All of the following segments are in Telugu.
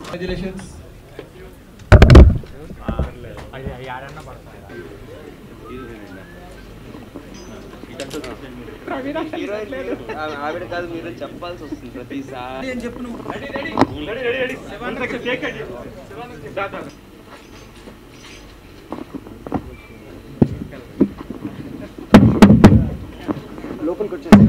కంగ్రాచులేషన్స్ ఆవిడ కాదు మీరు చెప్పాల్సి వస్తుంది ప్రతిసారి నేను చెప్పు నువ్వు లోపలికి వచ్చేసి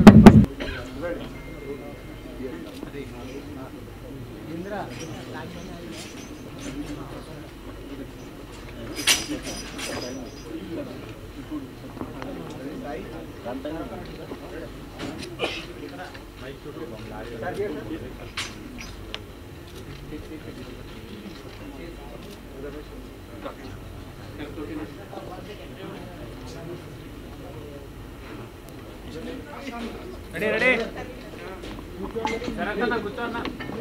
రెడీ రెడీ శరత్ అన్న కూర్చోన్న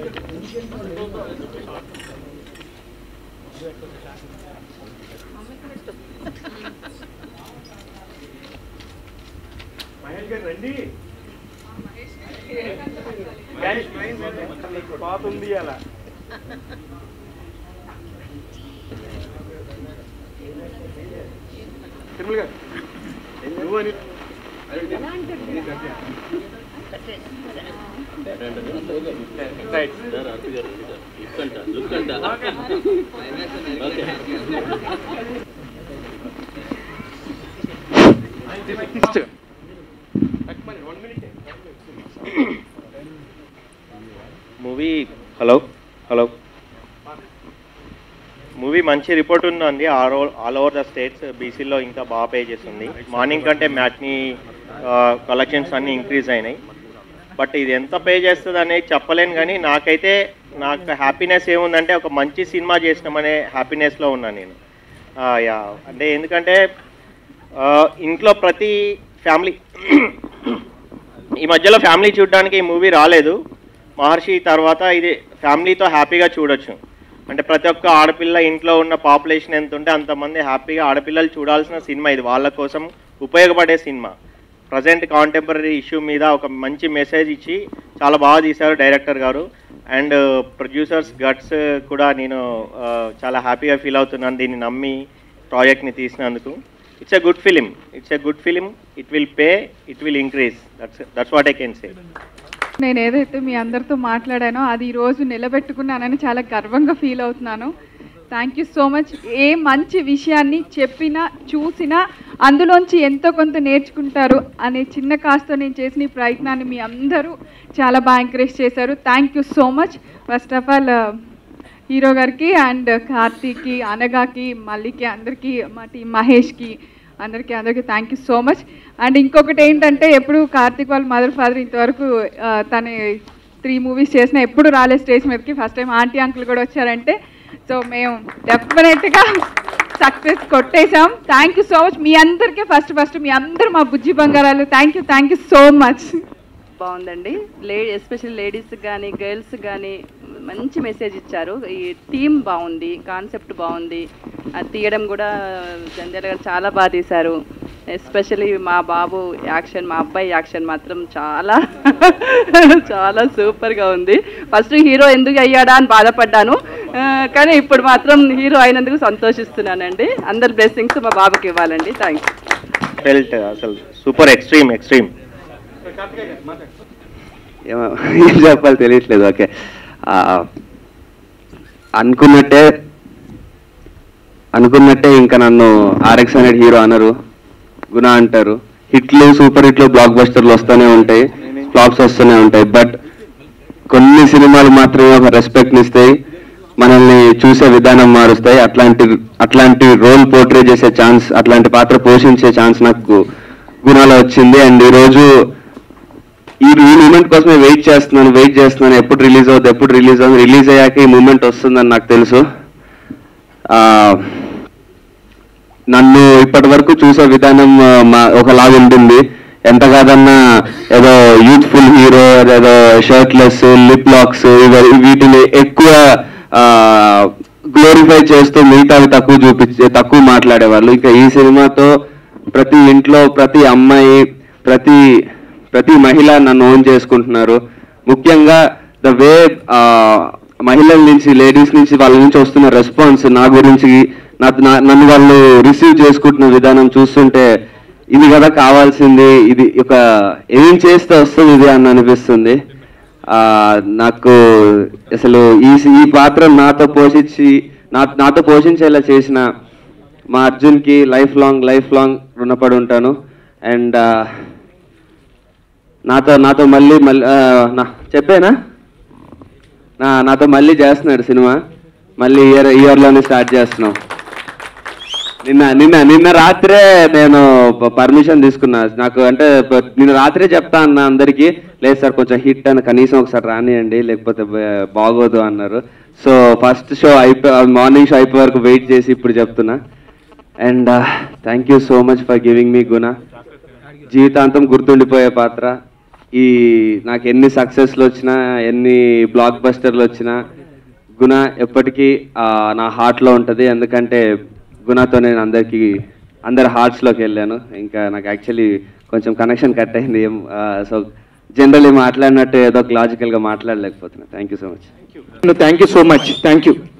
మహేష్ గారు రండి పాత ఉంది అలా తిరుమల గారు నువ్వు అని right movie hello hello movie మంచి రిపోర్ట్ ఉందండి all over all over the states బీసీలో ఇంకా బాగా పే చేస్తుంది మార్నింగ్ కంటే మ్యాట్ని కలెక్షన్స్ అన్నీ ఇంక్రీజ్ అయినాయి బట్ ఇది ఎంత పే చేస్తుంది అనేది చెప్పలేను కానీ నాకైతే నాకు హ్యాపీనెస్ ఏముందంటే ఒక మంచి సినిమా చేసినామనే హ్యాపీనెస్లో ఉన్నాను నేను ఆ, యా అంటే ఎందుకంటే ఆ, ఇంట్లో ప్రతి ఫ్యామిలీ ఈ మధ్యలో ఫ్యామిలీ చూడడానికి ఈ మూవీ రాలేదు మహర్షి తర్వాత ఇది ఫ్యామిలీతో హ్యాపీగా చూడొచ్చు అంటే ప్రతి ఒక్క ఆడపిల్ల ఇంట్లో ఉన్న పాపులేషన్ ఎంత ఉంటే అంతమంది హ్యాపీగా ఆడపిల్లలు చూడాల్సిన సినిమా ఇది వాళ్ళ కోసం ఉపయోగపడే సినిమా ప్రజెంట్ కాంటెంపరీ ఇష్యూ మీద ఒక మంచి మెసేజ్ ఇచ్చి చాలా బాగా తీశారు డైరెక్టర్ గారు అండ్ ప్రొడ్యూసర్స్ గట్స్ కూడా నేను ఆ, చాలా హ్యాపీగా ఫీల్ అవుతున్నాను దీన్ని నమ్మి ప్రాజెక్ట్ని తీసినందుకు it's a good film it's a good film it will pay it will increase that's that's what I can say నేను ఏదైతే మీ అందరితో మాట్లాడానో అది ఈరోజు నిలబెట్టుకున్నానని చాలా గర్వంగా ఫీల్ అవుతున్నాను థ్యాంక్ యూ సో మచ్ ఏ మంచి విషయాన్ని చెప్పినా చూసినా అందులోంచి ఎంతో కొంత నేర్చుకుంటారు అనే చిన్న కాస్తో నేను చేసిన ఈ ప్రయత్నాన్ని మీ అందరూ చాలా బాగా ఎంకరేజ్ చేశారు thank you so much first of all hero గారికి అండ్ కార్తీక్కి అనగాకి మల్లికి అందరికీ మా టీం మహేష్కి అందరికీ అందరికీ thank you so much and ఇంకొకటి ఏంటంటే ఎప్పుడు కార్తీక్ వాళ్ళ మదర్ ఫాదర్ ఇంతవరకు ఆ, తన త్రీ మూవీస్ చేసినా ఎప్పుడు రాలేదు స్టేజ్ మీదకి ఫస్ట్ టైం ఆంటీ అంకుల్ కూడా వచ్చారంటే సో మేము డెఫినెట్గా సక్సెస్ కొట్టేశాం థ్యాంక్ యూ సో మచ్ మీ అందరికీ ఫస్ట్ ఫస్ట్ మీ అందరూ మా బుజ్జి బంగారాలు thank you thank you so much బాగుందండి లే ఎస్పెషల్ లేడీస్ కానీ గర్ల్స్ కానీ మంచి మెసేజ్ ఇచ్చారు ఈ థీమ్ బాగుంది కాన్సెప్ట్ బాగుంది అది తీయడం కూడా జంజాల గారు చాలా బాగా తీశారు ఎస్పెషల్లీ మా బాబు యాక్షన్ మా అబ్బాయి యాక్షన్ మాత్రం చాలా చాలా సూపర్గా ఉంది ఫస్ట్ హీరో ఎందుకు అయ్యాడా అని బాధపడ్డాను ఆ, కానీ ఇప్పుడు మాత్రం హీరో అయినందుకు సంతోషిస్తున్నానండి అందరి బ్లెస్సింగ్స్ మా బాబుకి ఇవ్వాలండి థ్యాంక్స్ ఫెల్ట్ అసలు సూపర్ ఎక్స్ట్రీమ్ ఎక్స్ట్రీమ్ ఏమో ఏం చెప్పాలి తెలియట్లేదు ఓకే ఆ, అనుకున్నట్టే అనుకున్నట్టే ఇంకా నన్ను ఆర్ఎక్స్ అనే హీరో అనరు గుణ అంటారు హిట్లు సూపర్ హిట్లు బ్లాక్ బస్టర్లు వస్తూనే ఉంటాయి ఫ్లాప్స్ వస్తూనే ఉంటాయి బట్ కొన్ని సినిమాలు మాత్రమే ఒక రెస్పెక్ట్ ఇస్తాయి మనల్ని చూసే విధానం మారుస్తాయి అట్లాంటి అట్లాంటి రోల్ పోర్ట్రే చేసే ఛాన్స్ అట్లాంటి పాత్ర పోషించే ఛాన్స్ నాకు గుణాలో వచ్చింది అండ్ ఈరోజు ఈ ఈ మూమెంట్ కోసమే వెయిట్ చేస్తున్నాను వెయిట్ చేస్తున్నాను ఎప్పుడు రిలీజ్ అవుతుంది ఎప్పుడు రిలీజ్ అవుతుంది రిలీజ్ అయ్యాక ఈ మూమెంట్ వస్తుందని నాకు తెలుసు ఆ, నన్ను ఇప్పటి వరకు చూసే విధానం ఆ, మా- ఒకలాగా ఉంటుంది ఎంత కాదన్నా ఏదో యూత్ఫుల్ హీరో ఏదో షర్ట్లెస్ లిప్ లాక్స్ వీటిని ఎక్కువ గ్లోరిఫై చేస్తూ మిగతావి తక్కువ చూపించే తక్కువ మాట్లాడేవాళ్ళు ఇక ఈ సినిమాతో ప్రతి ఇంట్లో ప్రతి అమ్మాయి ప్రతి ప్రతి మహిళ నన్ను ఓన్ చేసుకుంటున్నారు ముఖ్యంగా ద వే మహిళల నుంచి లేడీస్ నుంచి వాళ్ళ నుంచి వస్తున్న రెస్పాన్స్ నా గురించి నా నా- నన్ను వాళ్ళు రిసీవ్ చేసుకుంటున్న విధానం చూస్తుంటే ఇది కదా కావాల్సింది ఇది ఒక ఏం చేస్తే వస్తుంది ఇది అని అనిపిస్తుంది ఆ, నాకు అసలు ఈ ఈ పాత్ర నాతో పోషించి నా నాతో పోషించేలా చేసిన మా అర్జున్కి లైఫ్ లాంగ్ లైఫ్ లాంగ్ రుణపడి ఉంటాను అండ్ నాతో నాతో మళ్ళీ మళ్ళీ ఆ, నా చెప్పేనా నా నాతో మళ్ళీ చేస్తున్నాడు సినిమా మళ్ళీ ఇయర్ ఇయర్లోనే స్టార్ట్ చేస్తున్నాం నిన్న నిన్న నిన్న రాత్రే నేను పర్మిషన్ తీసుకున్నా నాకు అంటే ప- నిన్న రాత్రే చెప్తా అన్న అందరికీ లేదు సార్ కొంచెం హిట్ అని కనీసం ఒకసారి రానియండి లేకపోతే బా- బాగోదు అన్నారు సో ఫస్ట్ షో అయిపోయి మార్నింగ్ షో అయిపోయే వరకు వెయిట్ చేసి ఇప్పుడు చెప్తున్నా and thank you so much for giving మీ గుణ జీవితాంతం గుర్తుండిపోయే పాత్ర ఈ నాకు ఎన్ని సక్సెస్లు వచ్చినా ఎన్ని బ్లాక్ బస్టర్లు వచ్చినా గుణ ఎప్పటికీ ఆ, నా హార్ట్లో ఉంటుంది ఎందుకంటే గుణతో నేను అందరికీ అందరి హార్ట్స్లోకి వెళ్ళాను ఇంకా నాకు యాక్చువల్లీ కొంచెం కనెక్షన్ కట్ అయింది ఏం సో జనరల్లీ మాట్లాడినట్టు ఏదో ఒక లాజికల్గా మాట్లాడలేకపోతున్నా thank you so much thank you so much thank you